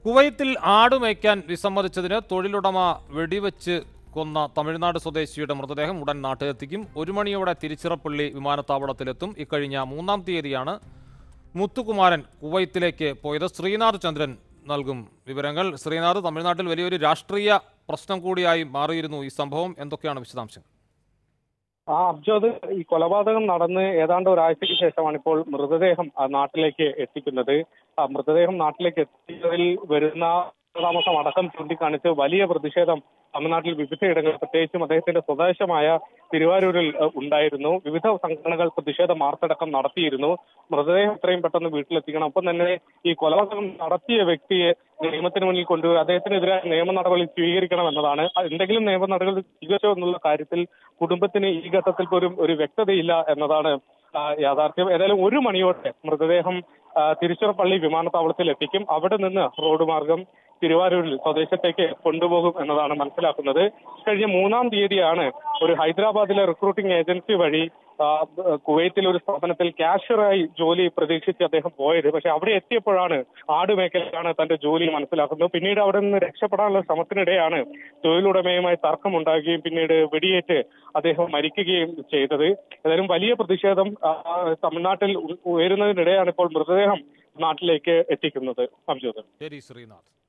കുവൈത്തിൽ ആട് മേയ്ക്കാൻ വിസമ്മതിച്ചതിന് തൊഴിലുടമ വെടിവെച്ച് കൊന്ന തമിഴ്നാട് സ്വദേശിയുടെ മൃതദേഹം ഉടൻ നാട്ടിലെത്തിക്കും ഒരു മണിയോടെ തിരുച്ചിറപ്പള്ളി വിമാനത്താവളത്തിലെത്തും ഇക്കഴിഞ്ഞ മൂന്നാം തീയതിയാണ് മുത്തുകുമാരൻ കുവൈത്തിലേക്ക് പോയത് ശ്രീനാഥ് ചന്ദ്രൻ നൽകും വിവരങ്ങൾ ശ്രീനാഥ് തമിഴ്നാട്ടിൽ വലിയൊരു രാഷ്ട്രീയ പ്രശ്നം കൂടിയായി മാറിയിരുന്നു ഈ സംഭവം എന്തൊക്കെയാണ് വിശദാംശങ്ങൾ ആ അബ്ജോദ് ഈ കൊലപാതകം നടന്ന് ഏതാണ്ട് ഒരാഴ്ചയ്ക്ക് ശേഷമാണ് ഇപ്പോൾ മൃതദേഹം ആ, നാട്ടിലേക്ക് എത്തിക്കുന്നത് ആ മൃതദേഹം നാട്ടിലേക്ക് എത്തിയതിൽ വരുന്ന താമസം അടക്കം ചൂണ്ടിക്കാണിച്ച് വലിയ പ്രതിഷേധം തമിഴ്നാട്ടിൽ വിവിധയിടങ്ങളിൽ പ്രത്യേകിച്ചും അദ്ദേഹത്തിന്റെ സ്വദേശമായ തിരുവാരൂരിൽ ഏഹ്, ഉണ്ടായിരുന്നു വിവിധ സംഘടനകൾ പ്രതിഷേധ മാർച്ചടക്കം നടത്തിയിരുന്നു മൃതദേഹം എത്രയും പെട്ടെന്ന് വീട്ടിലെത്തിക്കണം ഒപ്പം തന്നെ ഈ കൊലപാതകം നടത്തിയ വ്യക്തിയെ നിയമത്തിന് മുന്നിൽ കൊണ്ടുപോയി അദ്ദേഹത്തിനെതിരെ നിയമ നടപടി സ്വീകരിക്കണം എന്നതാണ് അത് എന്തെങ്കിലും നിയമ നടപടി സ്വീകരിച്ചോ എന്നുള്ള കാര്യത്തിൽ കുടുംബത്തിന് ഈ ഘട്ടത്തിൽ പോലും ഒരു വ്യക്തതയില്ല എന്നതാണ് ആ, യാഥാർത്ഥ്യം ഏതായാലും ഒരു മണിയോടെ മൃതദേഹം ആ, തിരുച്ചിറപ്പള്ളി വിമാനത്താവളത്തിൽ എത്തിക്കും അവിടെ നിന്ന് റോഡ് മാർഗം തിരുവാരൂരിൽ സ്വദേശത്തേക്ക് കൊണ്ടുപോകും എന്നതാണ് മനസ്സിലാക്കുന്നത് കഴിഞ്ഞ മൂന്നാം തീയതിയാണ് ഒരു ഹൈദരാബാദിലെ റിക്രൂട്ടിംഗ് ഏജൻസി വഴി ആ, കുവൈത്തിൽ ഒരു സ്ഥാപനത്തിൽ കാഷ്യറായി ജോലി പ്രതീക്ഷിച്ച് അദ്ദേഹം പോയത് പക്ഷെ അവിടെ എത്തിയപ്പോഴാണ് ആട് മേഖലയിലാണ് തന്റെ ജോലി മനസ്സിലാക്കുന്നത് പിന്നീട് അവിടെ നിന്ന് രക്ഷപ്പെടാനുള്ള ശ്രമത്തിനിടെയാണ് തൊഴിലുടമയുമായി തർക്കമുണ്ടാകുകയും പിന്നീട് വെടിയേറ്റ് അദ്ദേഹം മരിക്കുകയും ചെയ്തത് ഏതായാലും വലിയ പ്രതിഷേധം ആ, തമിഴ്നാട്ടിൽ ഉ- ഉയരുന്നതിനിടെയാണ് ഇപ്പോൾ മൃതദേഹം നാട്ടിലേക്ക് എത്തിക്കുന്നത് അംജോദ് ശരി ശ്രീനാഥ്